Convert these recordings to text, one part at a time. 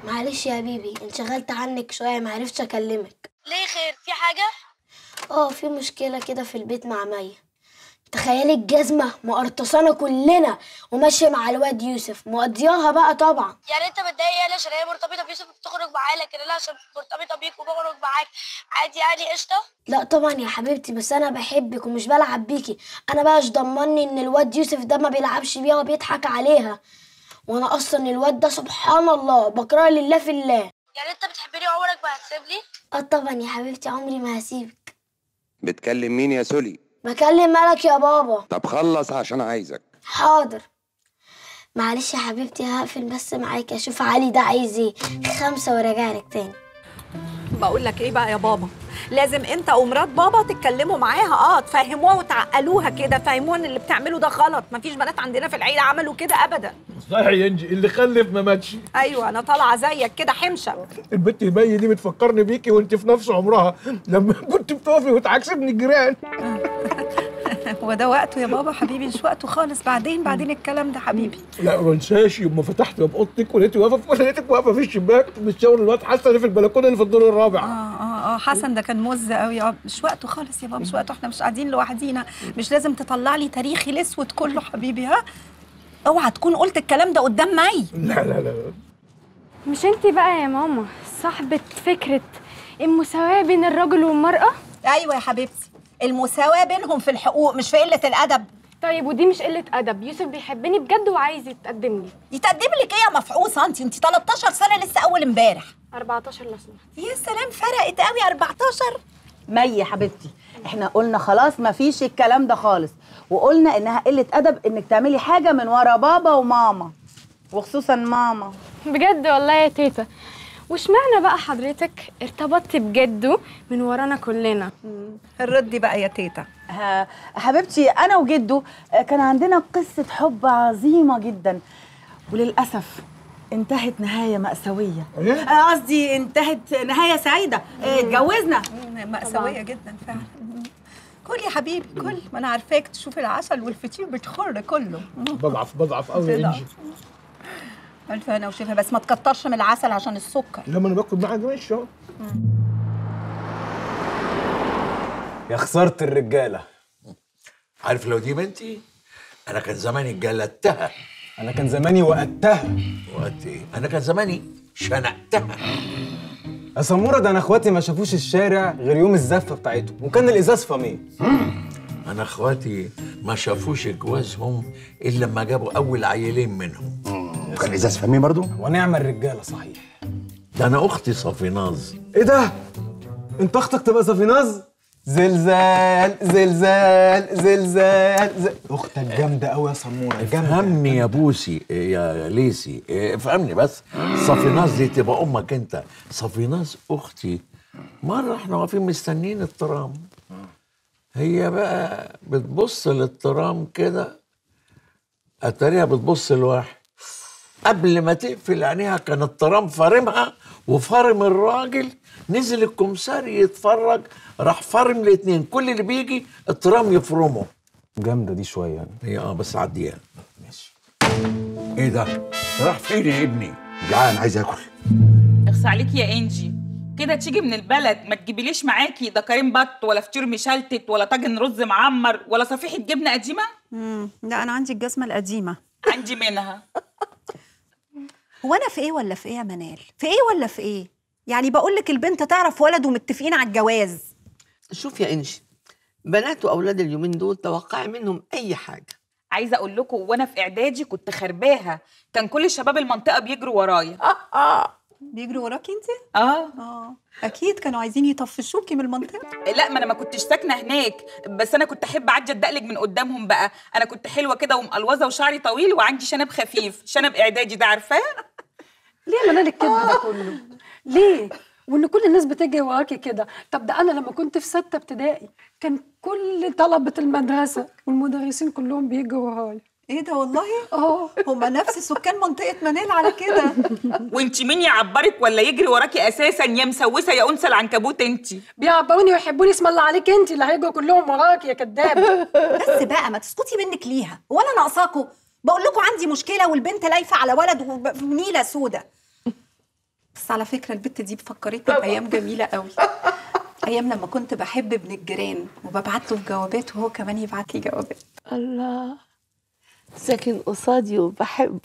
معلش يا بيبي انشغلت عنك شويه معرفتش اكلمك ليه خير في حاجه اه في مشكله كده في البيت مع مي تخيلي الجزمه مقرطصانه كلنا وماشيه مع الواد يوسف مقضياها بقى طبعا يعني انت متضايق يعني عشان هي مرتبطه بيوسف بتخرج معاه لكن انا عشان مرتبطه بيك وبخرج معاك عادي يعني قشطه لا طبعا يا حبيبتي بس انا بحبك ومش بلعب بيكي انا بقى ايش ضمني ان الواد يوسف ده ما بيلعبش بيها وبيضحك عليها وانا اصلا الواد ده سبحان الله بكره لله في الله يعني انت بتحبني عمرك ما هتسيبني اه طبعا يا حبيبتي عمري ما هسيبك بتكلم مين يا سولي بكلم مالك يا بابا طب خلص عشان عايزك حاضر معلش يا حبيبتي هقفل بس معاكي اشوف علي ده عايز ايه خمسة وراجع لك تاني بقول لك ايه بقى يا بابا لازم انت ومرات بابا تتكلموا معاها اه تفهموها وتعقلوها كده تفهموها ان اللي بتعمله ده غلط مفيش بنات عندنا في العيله عملوا كده ابدا صحيح يا انجي اللي خلف ما ماتش ايوه انا طالعه زيك كده حمشه البت المي دي بتفكرني بيكي وانت في نفس عمرها لما كنت بتقفي وتعكسي ابن الجيران هو ده وقته يا بابا حبيبي مش وقته خالص بعدين بعدين الكلام ده حبيبي لا ما انساش يوم ما فتحت باب اوضتك ولقيتي واقفه لقيتك واقفه في الشباك بتشاور الواد حسن اللي في البلكونه اللي في الدور الرابع اه اه اه حسن ده كان مز قوي اه مش وقته خالص يا بابا مش وقته احنا مش قاعدين لوحدينا مش لازم تطلع لي تاريخي الاسود كله حبيبي ها اوعى تكون قلت الكلام ده قدام مي لا لا لا مش انت بقى يا ماما صاحبة فكرة المساواة بين الرجل والمرأة؟ ايوه يا حبيبتي المساواه بينهم في الحقوق مش في قله الادب طيب ودي مش قلة أدب يوسف بيحبني بجد وعايز يتقدم لي يتقدم لك ايه يا مفعوصه انت انت 13 سنه لسه اول امبارح 14 لو سمحت يا سلام فرقت قوي 14 مي يا حبيبتي احنا قلنا خلاص مفيش الكلام ده خالص وقلنا انها قله ادب انك تعملي حاجه من ورا بابا وماما وخصوصا ماما بجد والله يا تيتا واشمعنى بقى حضرتك ارتبطتي بجده من ورانا كلنا ردي بقى يا تيتا ها حبيبتي انا وجده آه، كان عندنا قصه حب عظيمه جدا وللاسف انتهت نهايه مأساويه آه، قصدي انتهت نهايه سعيده آه، اتجوزنا مأساوية جدا فعلا كل يا حبيبي كل ما انا عارفاك تشوف العسل والفطير بتخر كله بضعف بضعف قوي يا بضعف. انجي الف هنا وشفا بس ما تكترش من العسل عشان السكر لما انا باكل معاك ماشي اهو يا خساره الرجاله عارف لو دي بنتي انا كان زماني جلدتها انا كان زماني وقتها وقت ايه انا كان زماني شنقتها يا سموره ده انا اخواتي ما شافوش الشارع غير يوم الزفه بتاعتهم وكان الازاز فميه انا اخواتي ما شافوش جوازهم الا لما جابوا اول عيلين منهم وكان ازاز فمي برضو ونعم الرجاله صحيح ده انا اختي صفيناز ايه ده انت اختك تبقى صفيناز زلزال زلزال زلزال زل... اختك جامده قوي يا سموره جامده افهمني يا بوسي يا ليسي افهمني بس صفيناز دي تبقى امك انت صفيناز اختي مره احنا واقفين مستنيين الترام هي بقى بتبص للترام كده اتاريها بتبص لواحد قبل ما تقفل عينيها كان الترام فارمها وفارم الراجل نزل الكمساري يتفرج راح فارم الاتنين كل اللي بيجي الترام يفرمه جامده دي شويه يعني هي اه بس عديها ماشي ايه ده راح فين يا ابني جعان عايز اكل اخص عليكي يا انجي كده تيجي من البلد ما تجيبيليش معاكي ده كريم بط ولا فطير مشلتت ولا طاجن رز معمر ولا صفيحه جبنه قديمه امم لا انا عندي الجزمه القديمه عندي منها هو انا في ايه ولا في ايه يا منال في ايه ولا في ايه يعني بقول لك البنت تعرف ولد ومتفقين على الجواز شوف يا انجي بنات واولاد اليومين دول توقعي منهم اي حاجه عايزه اقول لكم وانا في اعدادي كنت خرباها كان كل شباب المنطقه بيجروا ورايا بيجروا وراكي انت اه اه اكيد كانوا عايزين يطفشوكي من المنطقه لا ما انا ما كنتش ساكنه هناك بس انا كنت احب اعدي اتدقلج من قدامهم بقى انا كنت حلوه كده ومقلوظه وشعري طويل وعندي شنب خفيف شنب اعدادي ده عارفاه ليه يا منال الكذب ده كله؟ ليه؟ وان كل الناس بتجري وراكي كده، طب ده انا لما كنت في سته ابتدائي كان كل طلبه المدرسه والمدرسين كلهم بيجروا ورايا. ايه ده والله اه هما نفس سكان منطقه منال على كده وانت مين يعبرك ولا يجري وراكي اساسا يا مسوسه يا انثى العنكبوت انت بيعبروني ويحبوني اسم الله عليك انت اللي هيجروا كلهم وراكي يا كدابه. بس بقى ما تسكتي منك ليها هو انا ناقصاكوا بقول لكم عندي مشكله والبنت لايفه على ولد ونيله سودا بس على فكره البت دي فكرتني بايام جميله قوي ايام لما كنت بحب ابن الجيران وببعت له جوابات وهو كمان يبعت لي جوابات الله ساكن قصادي وبحبه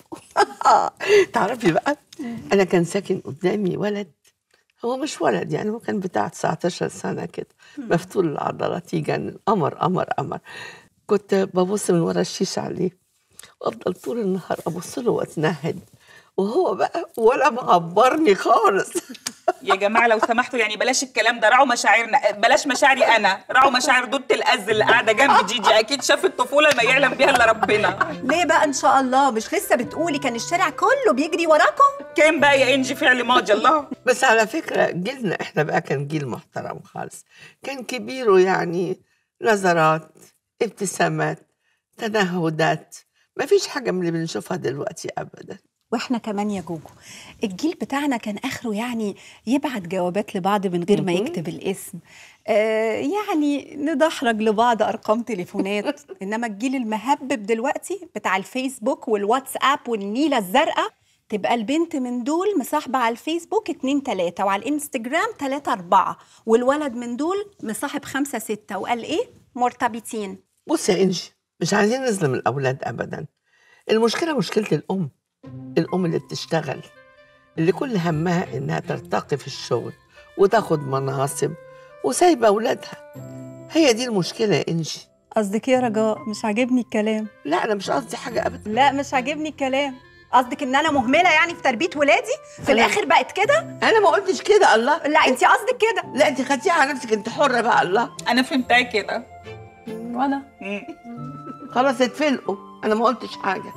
تعرفي بقى انا كان ساكن قدامي ولد هو مش ولد يعني هو كان بتاع 19 سنه كده مفتول العضلات يجنن قمر قمر قمر كنت ببص من ورا الشيشه عليه وافضل طول النهار ابص له واتنهد وهو بقى ولا معبرني خالص يا جماعه لو سمحتوا يعني بلاش الكلام ده راعوا مشاعرنا بلاش مشاعري انا راعوا مشاعر دوت الأز اللي قاعده جنب جيجي اكيد شافت طفوله ما يعلم بيها الا ربنا ليه بقى ان شاء الله مش لسه بتقولي كان الشارع كله بيجري وراكم كان بقى يا انجي فعل ماضي الله بس على فكرة جيلنا احنا بقى كان جيل محترم خالص كان كبيره يعني نظرات ابتسامات تنهدات ما فيش حاجة من اللي بنشوفها دلوقتي أبدا واحنا كمان يا جوجو الجيل بتاعنا كان اخره يعني يبعت جوابات لبعض من غير ما مهم. يكتب الاسم آه يعني ندحرج لبعض ارقام تليفونات انما الجيل المهبب دلوقتي بتاع الفيسبوك والواتساب والنيله الزرقاء تبقى البنت من دول مصاحبة على الفيسبوك اتنين تلاتة وعلى الانستجرام تلاتة أربعة والولد من دول مصاحب خمسة ستة وقال إيه؟ مرتبطين بص يا إنجي مش عايزين نظلم الأولاد أبدا المشكلة مشكلة الأم الأم اللي بتشتغل اللي كل همها إنها ترتقي في الشغل وتاخد مناصب وسايبة أولادها هي دي المشكلة يا إنجي قصدك إيه يا رجاء؟ مش عاجبني الكلام لا أنا مش قصدي حاجة أبدا لا مش عاجبني الكلام قصدك ان انا مهمله يعني في تربيه ولادي في أنا- الاخر بقت كده أنا ما قلتش كده الله لا انت قصدك كده لا أنت خدتيها على نفسك أنت حرة بقى الله انا فهمتها كده وانا خلاص اتفلقوا أنا ما قلتش حاجة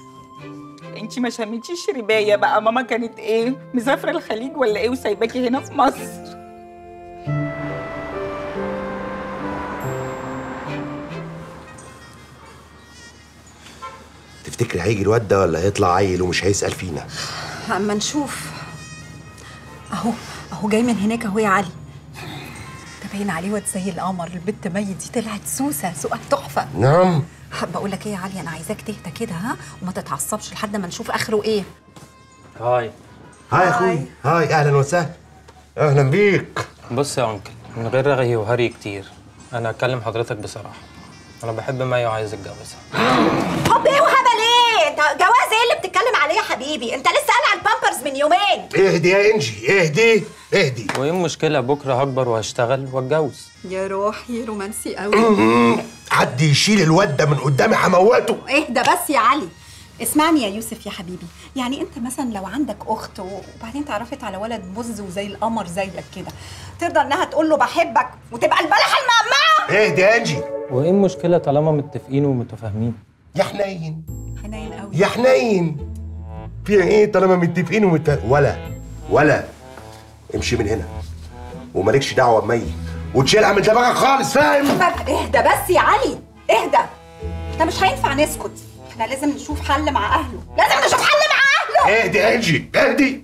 انتي ما شميتيش ربايه بقى ماما كانت ايه مسافره الخليج ولا ايه وسايباكي هنا في مصر تفتكري هيجي الواد ده ولا هيطلع عيل ومش هيسأل فينا اما نشوف اهو اهو جاي من هناك اهو يا علي ده باين عليه واد زي القمر البت مي دي طلعت سوسه سوقها تحفه نعم بقول لك ايه يا علي انا عايزاك تهدى كده ها وما تتعصبش لحد ما نشوف اخره ايه هاي هاي يا اخوي هاي اهلا وسهلا اهلا بيك بص يا انكل من غير رغي وهري كتير انا اكلم حضرتك بصراحه انا بحب مي وعايز اتجوزها حب ايه وهبل ايه انت جواز ايه اللي بتتكلم عليه يا حبيبي انت لسه قال على البامبرز من يومين اهدي يا انجي اهدي اهدي وايه المشكله بكره هكبر وهشتغل واتجوز يا روحي رومانسي قوي حد يشيل الواد ده من قدامي هموته اهدى بس يا علي اسمعني يا يوسف يا حبيبي يعني انت مثلا لو عندك اخت وبعدين اتعرفت على ولد مز وزي القمر زيك كده ترضى انها تقول له بحبك وتبقى البلحه المقمعه اهدي يا انجي وايه المشكله طالما متفقين ومتفاهمين يا حنين حنين قوي يا حنين في ايه طالما متفقين ومت ولا ولا امشي من هنا ومالكش دعوه بمي وتشيلها من دماغك خالص فاهم اهدى بس يا علي اهدى ده مش هينفع نسكت احنا لازم نشوف حل مع اهله لازم نشوف حل مع اهله اهدي يا انجي اهدي